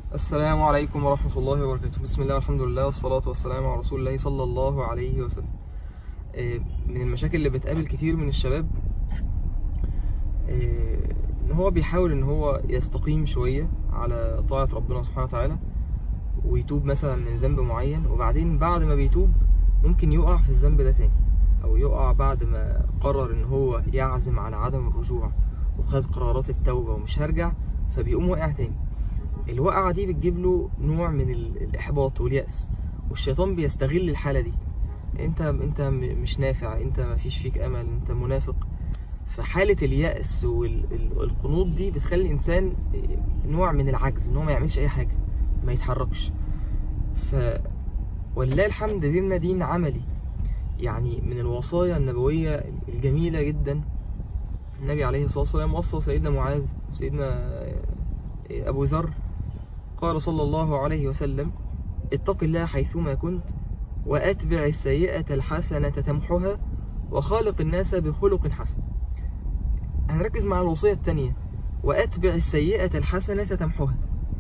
السلام عليكم ورحمة الله وبركاته بسم الله والحمد لله والصلاة والسلام على رسول الله صلى الله عليه وسلم آه، من المشاكل اللي بتقابل كتير من الشباب آه، ان هو بيحاول ان هو يستقيم شوية على طاعة ربنا سبحانه وتعالى ويتوب مثلا من ذنب معين وبعدين بعد ما بيتوب ممكن يقع في الذنب ده تاني او يقع بعد ما قرر ان هو يعزم على عدم الرجوع وخد قرارات التوبة ومش هرجع فبيقوم واقع تاني الوقعة دي بتجيب له نوع من ال- الإحباط واليأس والشيطان بيستغل الحالة دي انت انت م- مش نافع انت ما فيش فيك امل انت منافق فحالة اليأس والقنوط دي بتخلي الانسان نوع من العجز ان هو ما يعملش اي حاجة ما يتحركش ف ولله الحمد ديننا دين عملي يعني من الوصايا النبوية الجميلة جدا النبي عليه الصلاة والسلام وصى سيدنا معاذ سيدنا أبو ذر قال صلى الله عليه وسلم اتق الله حيثما كنت وأتبع السيئة الحسنة تمحها وخالق الناس بخلق حسن هنركز مع الوصية الثانية وأتبع السيئة الحسنة تمحها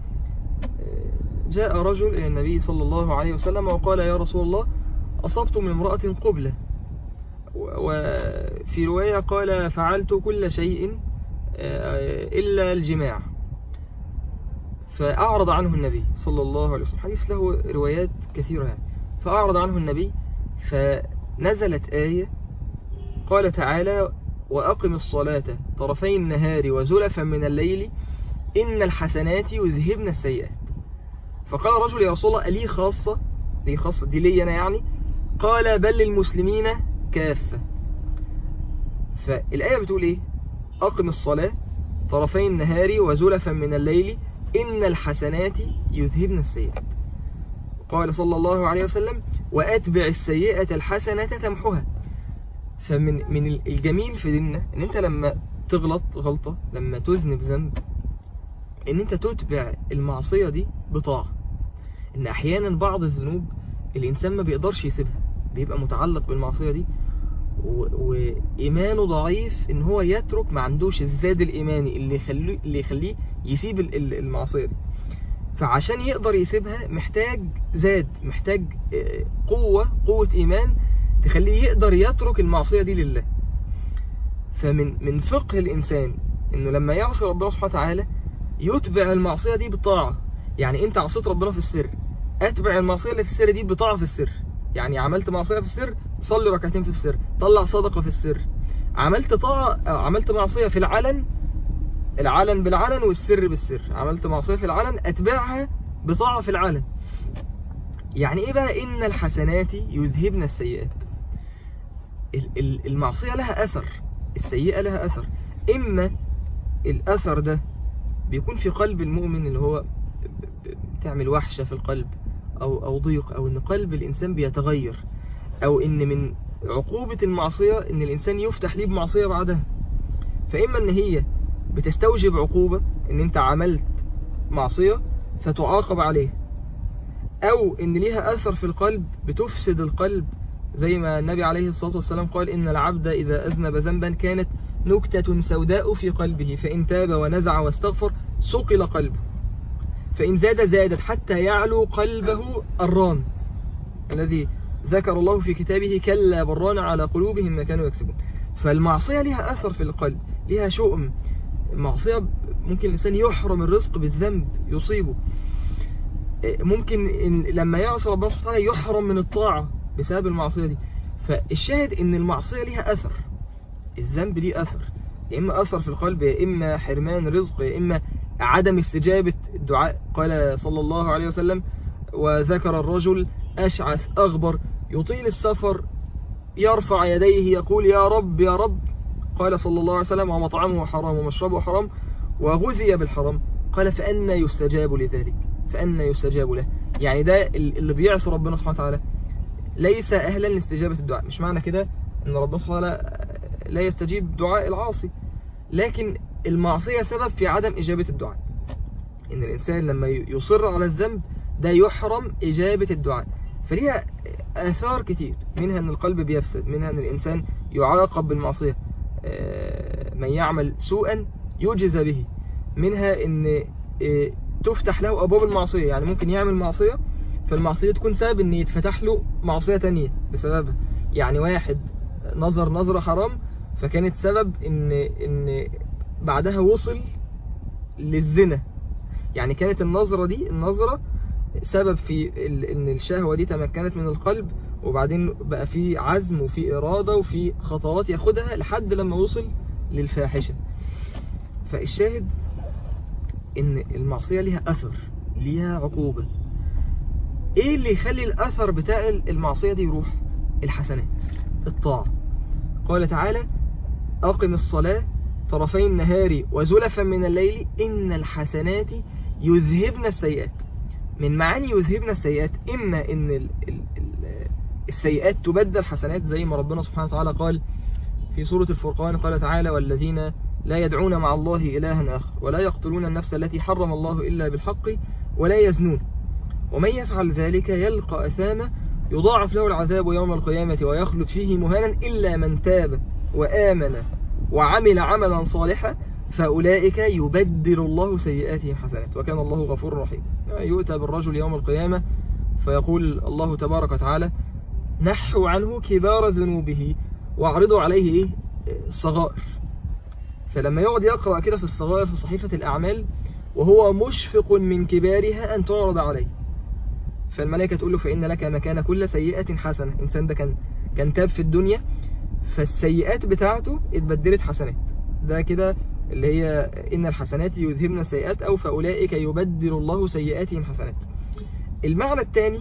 جاء رجل إلى النبي صلى الله عليه وسلم وقال يا رسول الله أصبت من امرأة قبلة وفي رواية قال فعلت كل شيء إلا الجماع فأعرض عنه النبي صلى الله عليه وسلم حديث له روايات كثيرة يعني فأعرض عنه النبي فنزلت آية قال تعالى وأقم الصلاة طرفي النهار وزلفا من الليل إن الحسنات يذهبن السيئات فقال رجل يا رسول الله لي خاصة لي خاصة دي لي أنا يعني قال بل للمسلمين كافة فالآية بتقول إيه أقم الصلاة طرفي النهار وزلفا من الليل إن الحسنات يذهبن السيئات قال صلى الله عليه وسلم وأتبع السيئة الحسنة تمحها فمن من الجميل في ديننا ان انت لما تغلط غلطة لما تذنب ذنب ان انت تتبع المعصية دي بطاعة ان احيانا بعض الذنوب الانسان ما بيقدرش يسيبها بيبقى متعلق بالمعصية دي وإيمانه ضعيف إن هو يترك ما عندوش الزاد الإيماني اللي يخليه اللي يخليه يسيب المعصية دي فعشان يقدر يسيبها محتاج زاد محتاج قوة قوة إيمان تخليه يقدر يترك المعصية دي لله فمن من فقه الإنسان إنه لما يعصي ربنا سبحانه وتعالى يتبع المعصية دي بطاعة يعني أنت عصيت ربنا في السر أتبع المعصية اللي في السر دي بطاعة في السر يعني عملت معصية في السر صلي ركعتين في السر طلع صدقة في السر عملت طاعة عملت معصية في العلن العلن بالعلن والسر بالسر عملت معصية في العلن أتبعها بطاعة في العلن يعني إيه بقى إن الحسنات يذهبن السيئات المعصية لها أثر السيئة لها أثر إما الأثر ده بيكون في قلب المؤمن اللي هو بتعمل وحشة في القلب أو, أو ضيق أو إن قلب الإنسان بيتغير أو إن من عقوبة المعصية إن الإنسان يفتح ليه بمعصية بعدها فإما إن هي بتستوجب عقوبة إن أنت عملت معصية فتعاقب عليه أو إن ليها أثر في القلب بتفسد القلب زي ما النبي عليه الصلاة والسلام قال إن العبد إذا أذنب ذنبا كانت نكتة سوداء في قلبه فإن تاب ونزع واستغفر سقل قلبه فإن زاد زادت حتى يعلو قلبه الران الذي ذكر الله في كتابه كلا بران على قلوبهم ما كانوا يكسبون فالمعصية لها أثر في القلب لها شؤم المعصية ممكن الإنسان يحرم الرزق بالذنب يصيبه ممكن إن لما يعصي ربنا سبحانه وتعالى يحرم من الطاعة بسبب المعصية دي فالشاهد ان المعصية ليها اثر الذنب ليه اثر يا اما اثر في القلب يا اما حرمان رزق يا اما عدم استجابة الدعاء قال صلى الله عليه وسلم وذكر الرجل اشعث اغبر يطيل السفر يرفع يديه يقول يا رب يا رب قال صلى الله عليه وسلم ومطعمه حرام ومشربه حرام وغذي بالحرام قال فأنا يستجاب لذلك فأنا يستجاب له يعني ده اللي بيعصي ربنا سبحانه وتعالى ليس أهلا لاستجابة الدعاء مش معنى كده أن ربنا سبحانه وتعالى لا يستجيب دعاء العاصي لكن المعصية سبب في عدم إجابة الدعاء إن الإنسان لما يصر على الذنب ده يحرم إجابة الدعاء فليها آثار كتير منها أن القلب بيفسد منها أن الإنسان يعاقب بالمعصية من يعمل سوءا يجز به منها أن تفتح له أبواب المعصية يعني ممكن يعمل معصية فالمعصية تكون سبب ان يتفتح له معصية تانية بسببها يعني واحد نظر نظرة حرام فكانت سبب ان ان بعدها وصل للزنا يعني كانت النظرة دي النظرة سبب في ال- ان الشهوة دي تمكنت من القلب وبعدين بقى في عزم وفي إرادة وفي خطوات ياخدها لحد لما وصل للفاحشة فالشاهد ان المعصية ليها أثر ليها عقوبة ايه اللي يخلي الأثر بتاع المعصية دي يروح الحسنات الطاعة قال تعالى أقم الصلاة طرفي النهار وزلفا من الليل إن الحسنات يذهبن السيئات من معاني يذهبن السيئات إما إن ال ال ال السيئات تبدل حسنات زي ما ربنا سبحانه وتعالى قال في سورة الفرقان قال تعالى والذين لا يدعون مع الله إلها آخر ولا يقتلون النفس التي حرم الله إلا بالحق ولا يزنون ومن يفعل ذلك يلقى أثاما يضاعف له العذاب يوم القيامة ويخلد فيه مهانا إلا من تاب وآمن وعمل عملا صالحا فأولئك يبدل الله سيئاتهم حسنات وكان الله غفور رحيم يؤتى بالرجل يوم القيامة فيقول الله تبارك وتعالى نحوا عنه كبار ذنوبه واعرضوا عليه إيه؟ الصغائر فلما يقعد يقرأ كده في الصغائر في صحيفة الأعمال وهو مشفق من كبارها أن تعرض عليه فالملائكة تقول له فإن لك مكان كل سيئة حسنة إنسان ده كان كان تاب في الدنيا فالسيئات بتاعته اتبدلت حسنات ده كده اللي هي إن الحسنات يذهبن السيئات أو فأولئك يبدل الله سيئاتهم حسنات المعنى الثاني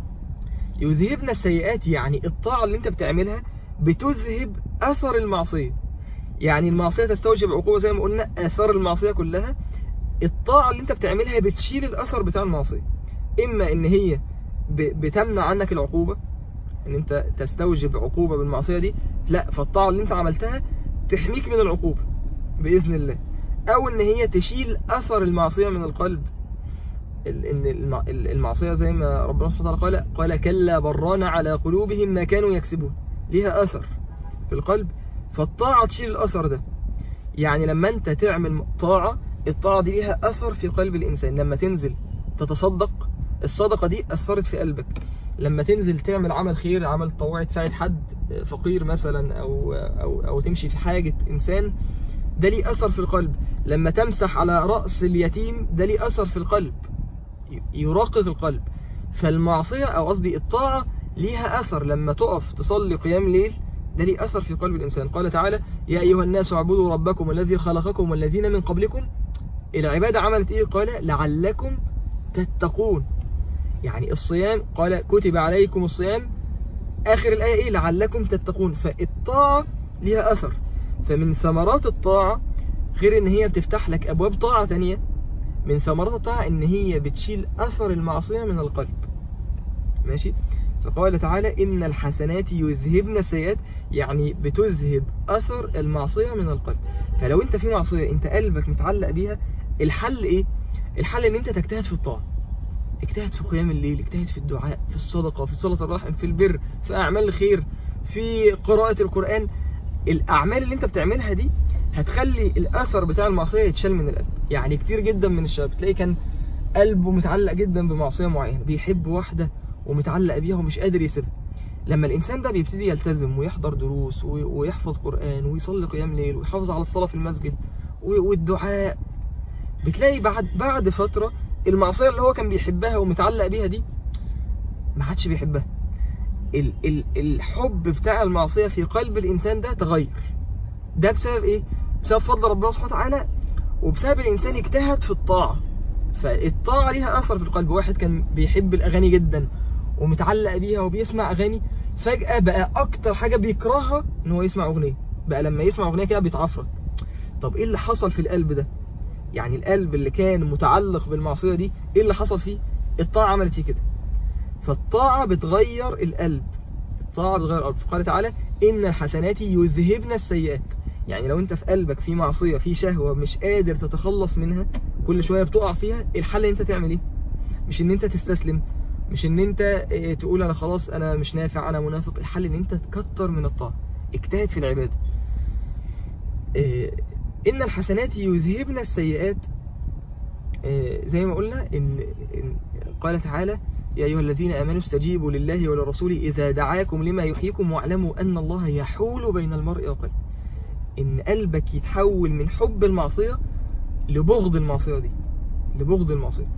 يذهبن السيئات يعني الطاعة اللي انت بتعملها بتذهب أثر المعصية يعني المعصية تستوجب عقوبة زي ما قلنا أثار المعصية كلها الطاعة اللي انت بتعملها بتشيل الأثر بتاع المعصية إما إن هي بتمنع عنك العقوبة إن انت تستوجب عقوبة بالمعصية دي لا فالطاعة اللي انت عملتها تحميك من العقوبة بإذن الله أو إن هي تشيل أثر المعصية من القلب إن المعصية زي ما ربنا سبحانه وتعالى قال قال كلا بران على قلوبهم ما كانوا يكسبون ليها أثر في القلب فالطاعة تشيل الأثر ده يعني لما أنت تعمل طاعة الطاعة دي ليها أثر في قلب الإنسان لما تنزل تتصدق الصدقة دي أثرت في قلبك لما تنزل تعمل عمل خير عمل طوعي تساعد حد فقير مثلا أو, أو, أو تمشي في حاجة إنسان ده ليه أثر في القلب لما تمسح على رأس اليتيم ده ليه أثر في القلب يراقق القلب فالمعصية أو قصدي الطاعة ليها أثر لما تقف تصلي قيام ليل ده ليه أثر في قلب الإنسان قال تعالى يا أيها الناس اعبدوا ربكم الذي خلقكم والذين من قبلكم العبادة عملت إيه قال لعلكم تتقون يعني الصيام قال كتب عليكم الصيام آخر الآية إيه لعلكم تتقون فالطاعة ليها أثر فمن ثمرات الطاعة غير إن هي بتفتح لك أبواب طاعة تانية من ثمرات الطاعة إن هي بتشيل أثر المعصية من القلب ماشي فقال تعالى إن الحسنات يذهبن السيئات يعني بتذهب أثر المعصية من القلب فلو أنت في معصية أنت قلبك متعلق بيها الحل إيه؟ الحل إن أنت تجتهد في الطاعة اجتهد في قيام الليل اجتهد في الدعاء في الصدقة في صلة الرحم في البر في أعمال الخير في قراءة القرآن الأعمال اللي أنت بتعملها دي هتخلي الأثر بتاع المعصية يتشال من القلب يعني كتير جدا من الشباب تلاقي كان قلبه متعلق جدا بمعصية معينة بيحب واحدة ومتعلق بيها ومش قادر يسيبها لما الإنسان ده بيبتدي يلتزم ويحضر دروس ويحفظ قرآن ويصلي قيام ليل ويحافظ على الصلاة في المسجد والدعاء بتلاقي بعد بعد فترة المعصية اللي هو كان بيحبها ومتعلق بيها دي ما عادش بيحبها ال ال الحب بتاع المعصية في قلب الإنسان ده تغير ده بسبب إيه؟ بسبب فضل ربنا سبحانه وتعالى وبسبب الإنسان اجتهد في الطاعة فالطاعة ليها أثر في القلب واحد كان بيحب الأغاني جدا ومتعلق بيها وبيسمع أغاني فجأة بقى أكتر حاجة بيكرهها إن هو يسمع أغنية بقى لما يسمع أغنية كده بيتعفرت طب إيه اللي حصل في القلب ده يعني القلب اللي كان متعلق بالمعصية دي إيه اللي حصل فيه الطاعة عملت فيه كده فالطاعة بتغير القلب الطاعة بتغير القلب قال تعالى إن الحسنات يذهبن السيئات يعني لو انت في قلبك في معصية في شهوة مش قادر تتخلص منها كل شوية بتقع فيها الحل ان انت تعمل ايه مش ان انت تستسلم مش ان انت اه تقول انا خلاص انا مش نافع انا منافق الحل ان انت تكتر من الطاعة اجتهد في العبادة اه ان الحسنات يذهبن السيئات آه، زي ما قلنا إن, إن قال تعالى يا أيها الذين آمنوا استجيبوا لله وللرسول إذا دعاكم لما يحييكم واعلموا أن الله يحول بين المرء وقلبه إن قلبك يتحول من حب المعصية لبغض المعصية دي لبغض المعصية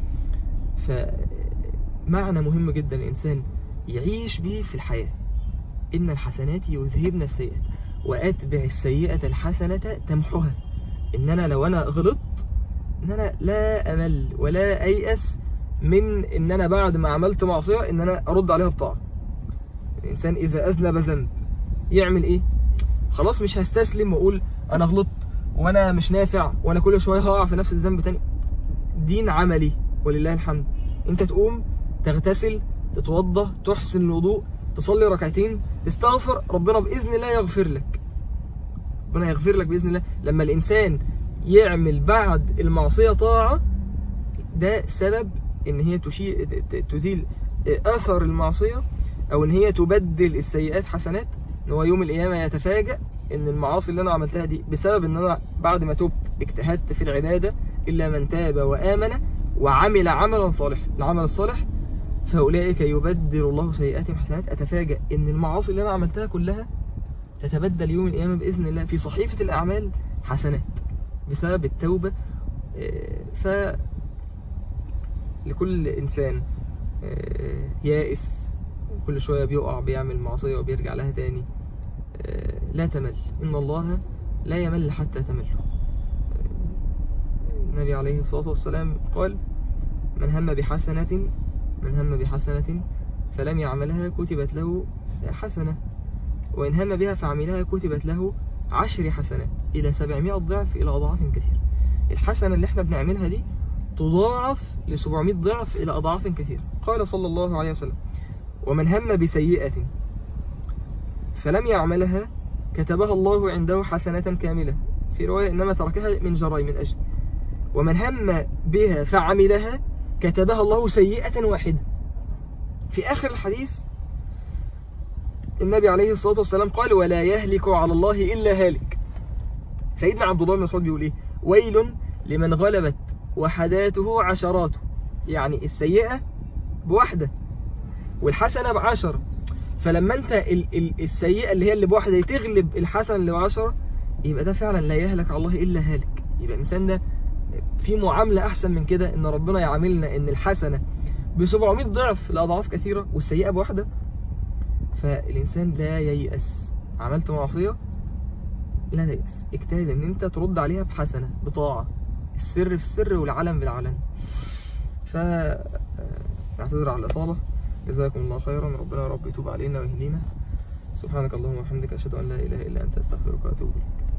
فمعنى مهم جدا الإنسان يعيش به في الحياة إن الحسنات يذهبن السيئات وأتبع السيئة الحسنة تمحها إن أنا لو أنا غلطت إن أنا لا أمل ولا أيأس من إن أنا بعد ما عملت معصية إن أنا أرد عليها بطاعة الإنسان إذا أذنب ذنب يعمل إيه خلاص مش هستسلم وأقول أنا غلطت وأنا مش نافع وأنا كل شوية هقع في نفس الذنب تاني دين عملي ولله الحمد أنت تقوم تغتسل تتوضى تحسن الوضوء تصلي ركعتين تستغفر ربنا بإذن الله يغفر لك ربنا يغفر لك بإذن الله لما الإنسان يعمل بعد المعصية طاعة ده سبب ان هي تشير تزيل اثر المعصية او ان هي تبدل السيئات حسنات ان هو يوم القيامة يتفاجأ ان المعاصي اللي انا عملتها دي بسبب ان انا بعد ما تبت اجتهدت في العبادة الا من تاب وامن وعمل عملا صالحا العمل الصالح فاولئك يبدل الله سيئاتهم حسنات اتفاجأ ان المعاصي اللي انا عملتها كلها تتبدل يوم القيامة بإذن الله في صحيفة الأعمال حسنات بسبب التوبة ف لكل إنسان يائس كل شوية بيقع بيعمل معصية وبيرجع لها تاني لا تمل إن الله لا يمل حتى تمل النبي عليه الصلاة والسلام قال من هم بحسنة من هم بحسنة فلم يعملها كتبت له حسنة وإن هم بها فعملها كتبت له عشر حسنات إلى سبعمائة ضعف إلى أضعاف كثير الحسنة اللي احنا بنعملها دي تضاعف ل 700 ضعف إلى أضعاف كثيرة قال صلى الله عليه وسلم ومن هم بسيئة فلم يعملها كتبها الله عنده حسنة كاملة في رواية إنما تركها من جري من أجل ومن هم بها فعملها كتبها الله سيئة واحدة في آخر الحديث النبي عليه الصلاة والسلام قال ولا يهلك على الله إلا هالك سيدنا عبد الله بن مسعود بيقول إيه ويل لمن غلبت وحداته عشراته يعني السيئة بواحدة والحسنة بعشرة فلما انت ال ال السيئة اللي هي اللي بواحدة تغلب الحسنة اللي بعشرة يبقى ده فعلا لا يهلك على الله إلا هالك يبقى الإنسان ده في معاملة أحسن من كده إن ربنا يعاملنا إن الحسنة ب 700 ضعف لأضعاف كثيرة والسيئة بواحدة فالإنسان لا ييأس عملت معصية لا تيأس اجتهد ان انت ترد عليها بحسنة بطاعة السر في السر والعلن بالعلن ف نعتذر على الإطالة جزاكم الله خيرا ربنا رب يتوب علينا ويهدينا سبحانك اللهم وبحمدك أشهد أن لا إله إلا أنت أستغفرك وأتوب إليك